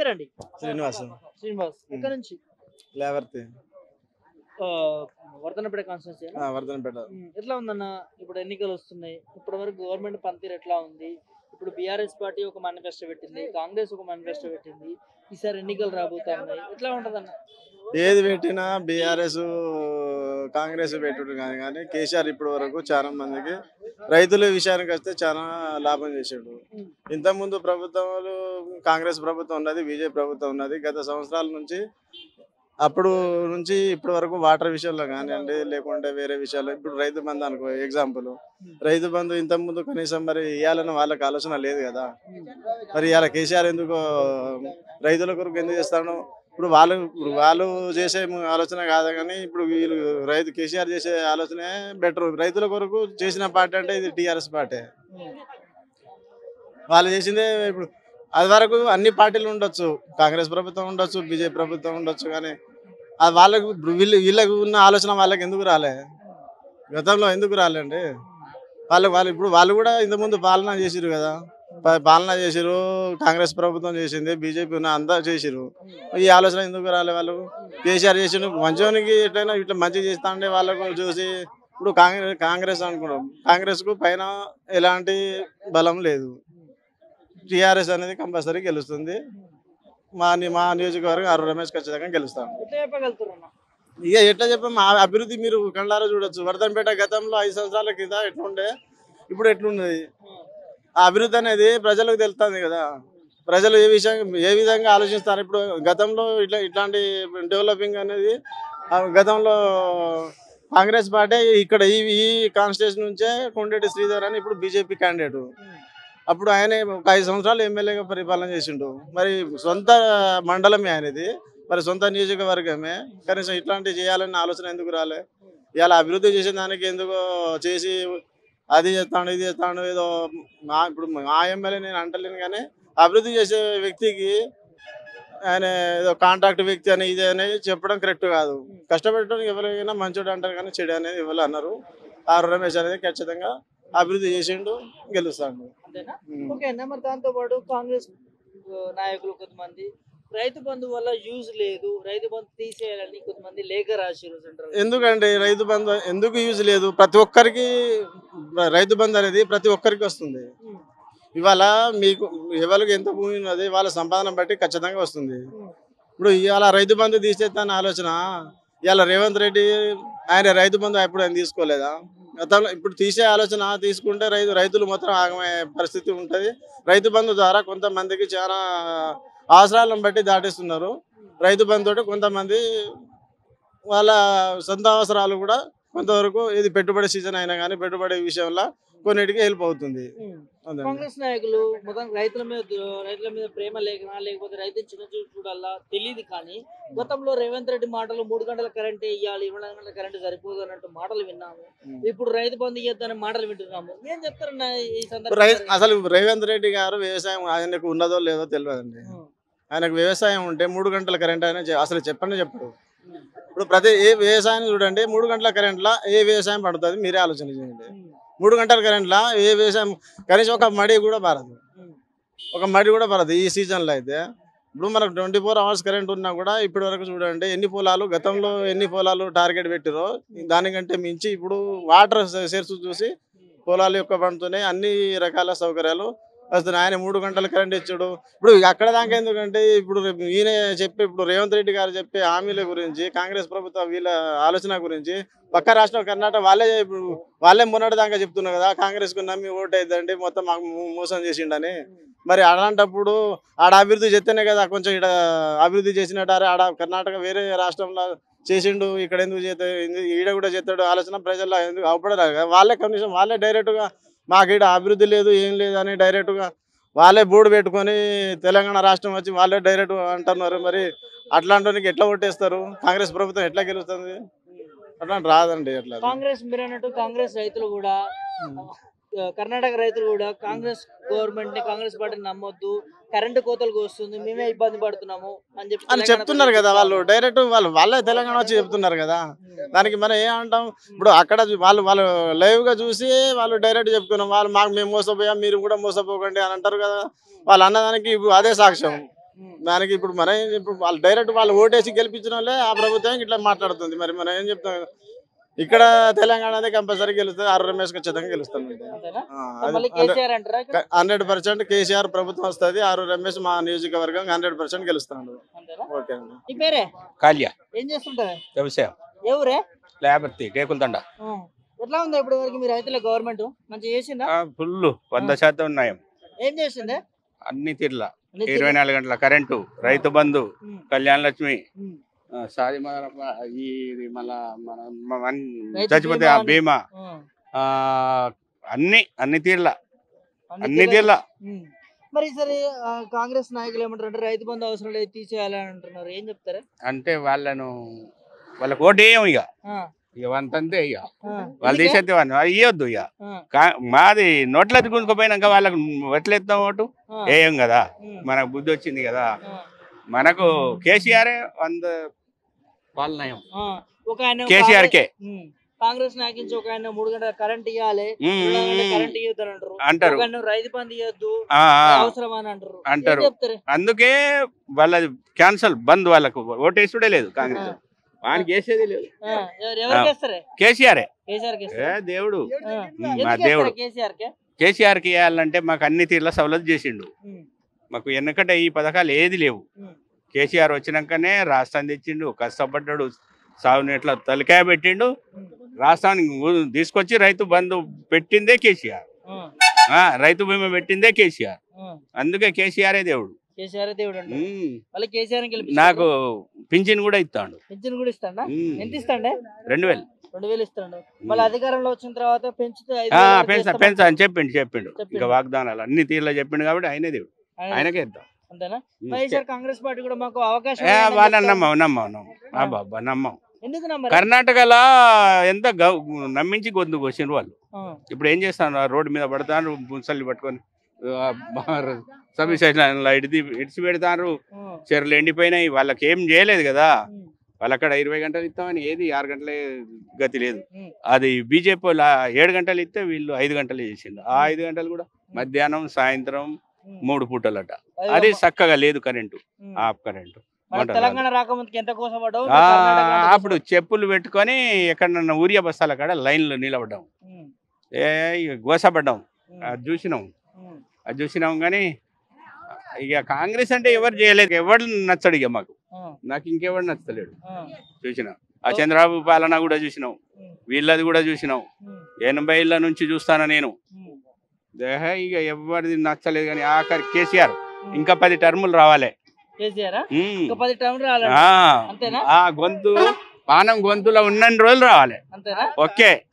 పేరండి శ్రీనివాస్ శ్రీనివాస్ ఎక్కడ నుంచి లేవర్తి ఆ, వర్ధనపేట కాన్స్టిట్యూన్సీ ఆ, వర్ధనపేట ఎట్లా ఉందన్న ఇప్పుడు ఎన్నికలు వస్తున్నాయి ఇప్పటి వరకు గవర్నమెంట్ పనితీరు ఎట్లా ఉంది ఇప్పుడు బీఆర్ఎస్ పార్టీ ఒక మేనిఫెస్టో పెట్టింది కాంగ్రెస్ ఒక మేనిఫెస్టో పెట్టింది ఈసారి ఎన్నికలు రాబోతున్నాయి ఎట్లా ఉంటదన్న ఏది పెట్టినా బీఆర్ఎస్ కాంగ్రెస్ పెట్టుడు కానీ కానీ కేసీఆర్ ఇప్పటి వరకు చాలా మందికి రైతుల విషయానికి వస్తే చాలా లాభం చేసాడు ఇంతకుముందు ప్రభుత్వాలు కాంగ్రెస్ ప్రభుత్వం ఉన్నది బీజేపీ ప్రభుత్వం ఉన్నది గత సంవత్సరాల నుంచి అప్పుడు నుంచి ఇప్పటి వరకు వాటర్ విషయంలో కానివ్వండి లేకుంటే వేరే విషయాలు ఇప్పుడు రైతు బంధు అనుకో ఎగ్జాంపుల్ రైతు బంధు ఇంతకుముందు కనీసం మరి ఇవ్వాలని వాళ్ళకి ఆలోచన లేదు కదా మరి ఇవాళ కేసీఆర్ ఎందుకు రైతుల కొరకు ఎందుకు చేస్తాడు ఇప్పుడు వాళ్ళు ఇప్పుడు వాళ్ళు చేసే ఆలోచన కాదు కానీ ఇప్పుడు వీళ్ళు రైతు కేసీఆర్ చేసే ఆలోచనే బెటర్ రైతుల కొరకు చేసిన పార్టీ అంటే ఇది టీఆర్ఎస్ పార్టీ వాళ్ళు చేసిందే ఇప్పుడు అది వరకు అన్ని పార్టీలు ఉండొచ్చు కాంగ్రెస్ ప్రభుత్వం ఉండొచ్చు బీజేపీ ప్రభుత్వం ఉండొచ్చు కానీ అది వాళ్ళకు ఇప్పుడు వీళ్ళు వీళ్ళకు ఉన్న ఆలోచన వాళ్ళకి ఎందుకు రాలే గతంలో ఎందుకు రాలేండి వాళ్ళు వాళ్ళు ఇప్పుడు వాళ్ళు కూడా ఇంతకుముందు పాలన చేసిరు కదా ప- పాలన చేసిరు కాంగ్రెస్ ప్రభుత్వం చేసింది బీజేపీ ఉన్న అంతా చేసిరు ఈ ఆలోచన ఎందుకు రాలే వాళ్ళు కేసీఆర్ చేసిండు మంచివానికి ఎట్లయినా ఇట్లా మంచిగా చేస్తా ఉండే వాళ్ళకు చూసి ఇప్పుడు కాంగ్రెస్ కాంగ్రెస్ అనుకున్నాం కాంగ్రెస్ కు పైన ఎలాంటి బలం లేదు టిఆర్ఎస్ అనేది కంపల్సరీ గెలుస్తుంది మా ని- మా నియోజకవర్గం అరు రమేష్ ఖచ్చితంగా గెలుస్తాం ఎట్లా చెప్పగలుగుతారు ఇక ఎట్లా చెప్పాం ఆ అభివృద్ధి మీరు కళ్ళారా చూడొచ్చు వర్ధన్పేట గతంలో ఐదు సంవత్సరాల కింద ఎట్లుండే ఇప్పుడు ఎట్లున్నది ఆ అభివృద్ధి అనేది ప్రజలకు తెలుస్తుంది కదా ప్రజలు ఏ విషయం ఏ విధంగా ఆలోచిస్తారు ఇప్పుడు గతంలో ఇట్లా ఇట్లాంటి డెవలపింగ్ అనేది ఆ గతంలో కాంగ్రెస్ పార్టీ ఇక్కడ ఈ ఈ కాన్స్టిట్యూషన్ నుంచే కొండేటి శ్రీధర్ అని ఇప్పుడు బీజేపీ క్యాండిడేట్ అప్పుడు ఆయన ఒక ఐదు సంవత్సరాలు ఎమ్మెల్యేగా పరిపాలన చేసిండు మరి సొంత మండలమే ఆయనది మరి సొంత నియోజకవర్గమే కనీసం ఇట్లాంటివి చేయాలన్న ఆలోచన ఎందుకు రాలే ఇవాళ అభివృద్ధి చేసే దానికి ఎందుకో చేసి అది చేస్తాడు ఇది చేస్తాడు ఏదో మా ఇప్పుడు మా ఎమ్మెల్యే నేను అంటలేను కానీ అభివృద్ధి చేసే వ్యక్తికి ఆయన ఏదో కాంట్రాక్ట్ వ్యక్తి అని ఇది అనేది చెప్పడం కరెక్ట్ కాదు కష్టపెట్టడం ఎవరైనా మంచోడు అంటారు కానీ చెడు అనేది ఎవరు అన్నారు ఆర్ రమేష్ అనేది ఖచ్చితంగా అభివృద్ధి చేసిండు గెలుస్తాడు అంతేనా ఉమ్. ఓకే అన్న మరి దాంతో పాటు కాంగ్రెస్ ఆ, నాయకులు కొంతమంది రైతు బంధు వల్ల యూజ్ లేదు రైతు బంధు తీసేయాలని కొంతమంది లేఖ రాశారు సెంట్రల్ ఎందుకంటే రైతు బంధు ఎందుకు యూజ్ లేదు ప్రతి ఒక్కరికి రైతు బంధు అనేది ప్రతి ఒక్కరికి వస్తుంది ఇవాళ మీకు ఎవరికి ఎంత భూమి ఉన్నది వాళ్ళ సంపాదన బట్టి ఖచ్చితంగా వస్తుంది ఇప్పుడు ఇవాళ రైతు బంధు తీసేస్తాన ఆలోచన ఇవాళ రేవంత్ రెడ్డి ఆయన రైతు బంధు ఎప్పుడు ఆయన తీసుకోలేదా గతంలో ఇప్పుడు తీసే ఆలోచన తీసుకుంటే రైతు రైతులు మొత్తం ఆగమయ్యే పరిస్థితి ఉంటుంది రైతు బంధు ద్వారా కొంతమందికి చాలా అవసరాలను బట్టి దాటిస్తున్నారు రైతు బంధు తోటి కొంతమంది వాళ్ళ సొంత అవసరాలు కూడా కొంతవరకు ఇది పెట్టుబడి సీజన్ అయినా కానీ పెట్టుబడి విషయంలో కొన్నిటికి హెల్ప్ అవుతుంది అదే కాంగ్రెస్ నాయకులు మొత్తం రైతుల మీద రైతుల మీద ప్రేమ లేకనా లేకపోతే రైతు చిన్న చూపు చూడాలా తెలియదు కానీ గతంలో రేవంత్ రెడ్డి మాటలు మూడు గంటల కరెంట్ ఇవ్వాలి ఇరవై నాలుగు గంటల కరెంట్ సరిపోదు అన్నట్టు మాటలు విన్నాము ఇప్పుడు రైతు బంధు ఇవ్వద్దని మాటలు వింటున్నాము ఏం చెప్తారన్న ఈ రై సందర్భంగా అసలు రేవంత్ రెడ్డి గారు వ్యవసాయం ఆయనకు ఉన్నదో లేదో తెలియదండి ఆయనకు వ్యవసాయం ఉంటే మూడు గంటల కరెంట్ అయినా చె- అసలు చెప్పనే చెప్పడు ఇప్పుడు ప్రతి ఏ వ్యవసాయం చూడండి మూడు గంటల కరెంట్లో ఏ వ్యవసాయం పడుతుంది మీరే ఆలోచన చేయండి మూడు గంటల కరెంట్లో ఏ వ్యవసాయం కనీసం ఒక మడి కూడా పారదు ఒక మడి కూడా పడదు ఈ సీజన్లో అయితే ఇప్పుడు మనకు ట్వంటీ ఫోర్ అవర్స్ కరెంట్ ఉన్నా కూడా ఇప్పటి వరకు చూడండి ఎన్ని పొలాలు గతంలో ఎన్ని పొలాలు టార్గెట్ పెట్టిరో దానికంటే మించి ఇప్పుడు వాటర్ సోర్స్ చూసి పొలాల యొక్క పండుతున్నాయి అన్ని రకాల సౌకర్యాలు వస్తున్నాయి ఆయన మూడు గంటల కరెంట్ ఇచ్చాడు ఇప్పుడు అక్కడ దాకా ఎందుకంటే ఇప్పుడు రేపు ఈయన చెప్పి ఇప్పుడు రేవంత్ రెడ్డి గారు చెప్పే హామీల గురించి కాంగ్రెస్ ప్రభుత్వం వీళ్ళ ఆలోచన గురించి పక్క రాష్ట్రం కర్ణాటక వాళ్ళే ఇప్పుడు వాళ్ళే మొన్నటి దాకా చెప్తున్నారు కదా కాంగ్రెస్ కు నమ్మి ఓటు అయిద్దండి మొత్తం మాకు మో- మోసం చేసిండని మరి అలాంటప్పుడు ఆడ అభివృద్ధి చేస్తేనే కదా కొంచెం ఇక్కడ అభివృద్ధి చేసినట్టు ఆడ కర్ణాటక వేరే రాష్ట్రంలో చేసిండు ఇక్కడ ఎందుకు చేత ఈడ కూడా చేస్తాడు ఆలోచన ప్రజల్లో ఎందుకు అవపడరు కదా వాళ్ళే కనీసం వాళ్ళే డైరెక్ట్గా మాకు ఈడ అభివృద్ధి లేదు ఏం లేదు అని డైరెక్ట్గా వాళ్ళే బోర్డు పెట్టుకొని తెలంగాణ రాష్ట్రం వచ్చి వాళ్ళే డైరెక్ట్ అంటున్నారు మరి అట్లాంటి ఎట్లా ఓటేస్తారు కాంగ్రెస్ ప్రభుత్వం ఎట్లా గెలుస్తుంది అట్లా రాదండి అట్లా కాంగ్రెస్ మీరు అన్నట్టు కాంగ్రెస్ రైతులు కూడా ఆ, కర్ణాటక రైతులు కూడా కాంగ్రెస్ గవర్నమెంట్ ని కాంగ్రెస్ పార్టీని నమ్మొద్దు కరెంటు కోతలకు వస్తుంది మేమే ఇబ్బంది పడుతున్నాము అని చెప్పి అని తెలంగాణ చెప్తున్నారు కదా ప్రజలు వాళ్ళు డైరెక్ట్ వాళ్ళు వాళ్ళే తెలంగాణ వచ్చి చెప్తున్నారు కదా దానికి మనం ఏమంటాం ఇప్పుడు అక్కడ చూ- వాళ్ళు వాళ్ళు లైవ్ గా చూసి వాళ్ళు డైరెక్ట్ చెప్పుకున్నాం వాళ్ళు మాకు మేము మోసపోయాం మీరు కూడా మోసపోకండి అని అంటారు కదా వాళ్ళు అన్నదానికి ఇప్పుడు అదే సాక్ష్యం ఉమ్. దానికి ఇప్పుడు మనం ఏం ఇప్పుడు వాళ్ళు డైరెక్ట్ వాళ్ళు ఓటేసి గెలిపించిన వాళ్ళే ఆ ప్రభుత్వం ఇట్లా మాట్లాడుతుంది మరి మనం ఏం చెప్తాం ఇక్కడ తెలంగాణ అయితే కంపల్సరీ గెలుస్తుంది ఆరు రమేష్ ఖచ్చితంగా గెలుస్తాం అంతేనా మళ్ళీ హండ్రెడ్ కేసీఆర్ అంటారా ఇక్కడ? హండ్రెడ్ పర్సెంట్ కేసీఆర్ ప్రభుత్వం వస్తుంది ఆరు రమేష్ మా నియోజకవర్గం హండ్రెడ్ పర్సెంట్ గెలుస్తున్నాడు అంతేనా ఓకే అండి నీ పేరే కాల్య ఏం చేస్తుంటారు వ్యవసాయం ఎవరే లేబర్తి కేకులదండ ఎట్లా ఉంది ఇప్పుడు వరకు మీ రైతుల గవర్నమెంట్ మంచిగా చేసిందా ఫుల్ వంద శాతం ఉన్నాయం ఏం చేసిందే అన్ని తీర్ల అన్ని ఇరవై నాలుగు గంటల కరెంటు రైతు బంధు ఉమ్, కళ్యాణ లక్ష్మి ఉమ్, ఆ, సాది మన ఈ ఇది మళ్ళా మన మన- మన రైతు చచ్చిపోతే బీమా ఆ అని. బీమా ఉమ్. ఆ, అన్ని అన్ని తీర్ల అన్ని అన్ని తీర్ల- తీర్ల ఉమ్. మరి సరే ఆ, కాంగ్రెస్ నాయకులు ఏమంటారు అంటే రైతు బంధు అవసరం లేదు తీసేయాలని అంటున్నారు ఏం చెప్తారా అంటే వాళ్ళను వాళ్ళకి ఓటు వేయం ఇక ఆ, ఇక వంతంతే ఇక ఆ. వాళ్ళు ఎందుకే? తీసేస్తే వాళ్ళు అది ఇవ్వద్దు ఇక ఆ, కా- మాది నోట్లది గుంజుకుపోయినాక వాళ్ళకు ఎట్లా ఎత్తాం ఓటు ఆ, వేయం కదా ఉమ్, మనకు బుద్ధి వచ్చింది కదా ఆ, మనకు కేసీఆర్ వంద పాలనయం ఆ. ఒక ఆయన కేసీఆర్ కే ఉమ్. కాంగ్రెస్ నాయకించి ఒక ఆయన మూడు గంటల కరెంట్ ఇవ్వాలి ఉమ్, ఉమ్, ఉమ్. కరెంట్ ఇవ్వద్దు అంటారు అంటారు ఒక ఆయన రైతు బంధు ఇవ్వద్దు ఆ, ఆ. అవసరం అని అంటారు అంటారు. ఏం చెప్తారు అందుకే వాళ్ళది క్యాన్సల్ బంద్ వాళ్ళకు ఓటేసుడే లేదు కాంగ్రెస్ వానికి వేసేది లేదు ఆ, ఎవరు ఎవరికి వేస్తారే కేసీఆర్ కేసీఆర్ కి ఏ దేవుడు ఆ. ఉమ్, మా ఎందుకు దేవుడు వేస్తారా కేసీఆర్ కి కేసీఆర్ కి వేయాలంటే మాకు అన్ని తీర్ల సవలతు చేసిండు ఉమ్, మాకు వెనకట ఈ పథకాలు ఏది లేవు ఉమ్, కేసీఆర్ వచ్చినాకనే రాష్ట్రం తెచ్చిండు కష్టపడ్డాడు సాగునీట్ల తలకాయ పెట్టిండు ఉమ్, రాష్ట్రానికి ఊ- తీసుకొచ్చి రైతు బంధు పెట్టిందే కేసీఆర్ ఉమ్, ఆ, రైతు బీమా పెట్టిందే కేసీఆర్ ఉమ్. అందుకే కేసీఆరే దేవుడు కేసీఆర్ దేవుడు అంట ఉమ్. మళ్ళీ కేసీఆర్ గెలిపి నాకు పింఛన్ కూడా ఇస్తాడు పెన్షన్ కూడా ఇస్తాడా ఉమ్. ఎంత ఇస్తాండే రెండు వేలు రెండు వేలు ఇస్తాడు మళ్ళీ అధికారంలో వచ్చిన తర్వాత పెంచితే ఐదు ఆ, వేలు వరకు పెంచా చేస్తామంట. పెంచా అని చెప్పిండు చెప్పిండు చెప్పిండు. ఇంకా వాగ్దానాలు అన్ని తీర్లో చెప్పిండు కాబట్టి ఆయనే దేవుడు ఆయన- ఆయనకే ఇద్దాం అంతేనా ఉమ్. వైఎస్ఆర్ కాంగ్రెస్ పార్టీ కూడా మాకు అవకాశం ఏ, ఇవ్వండి వాళ్ళని అని చెప్తా. నమ్మం నమ్మం నమ్మం ఆ బాబా నమ్మం ఎందుకు నమ్మరు కర్ణాటకలో ఎంత గౌ- నమ్మించి గొంతు కోసిండ్రు వాళ్ళు ఆ, ఇప్పుడు ఏం చేస్తాను ఆ రోడ్డు మీద పడతారు ముసలి పట్టుకొని సర్వీస్ ఇడిది ఇడిచి పెడతారు ఆ, చెరువులు ఎండిపోయినాయి వాళ్ళకి ఏం చేయలేదు కదా ఉమ్, వాళ్ళు అక్కడ ఇరవై గంటలు ఇస్తామని ఏది ఆరు గంటలే గతి లేదు ఉమ్, అది బీజేపీ వాళ్ళు ఆ ఏడు గంటలు ఇస్తే వీళ్ళు ఐదు గంటలు చేసిండు ఆ ఐదు గంటలు కూడా మధ్యాహ్నం సాయంత్రం ఉమ్. మూడు పూటలట అది అది మా- చక్కగా లేదు కరెంటు ఉమ్. ఆఫ్ కరెంటు మన మంటలు తెలంగాణ రాకముందుకి ఎంత కోసం పడ్డావు ఆ, కర్ణాటక అంత కోసం అప్పుడు చెప్పులు పెట్టుకొని ఎక్కడన్నా ఊరియా బస్తాల కాడ లైన్లో నిలబడ్డాం ఉమ్, ఏ ఇక గోసపడ్డాం ఉమ్, అది చూసినాం ఉమ్, అది చూసినాం కానీ ఇక కాంగ్రెస్ అంటే ఎవరు చేయలేదు ఎవరు నచ్చడు ఇక మాకు ఆ, నాకు ఇంకెవరు నచ్చలేడు ఆ, చూసినాం ఆ చంద్రబాబు పాలన కూడా చూసినాం ఉమ్, వీళ్ళది కూడా చూసినాం ఉమ్, ఎనభై ఏళ్ళ నుంచి చూస్తాను నేను ఉమ్, దేహ ఇక ఎవరిది నచ్చలేదు కానీ ఆఖరి కేసీఆర్ ఉమ్. ఇంకా పది టర్ములు రావాలి కేసీఆర్ ఉమ్. ఇంకా పది టర్మ్ రావాలి ఆ, అంతేనా ఆ గొంతు పానం గొంతులో ఉన్నన్ని రోజులు రావాలి అంతేనా ఓకే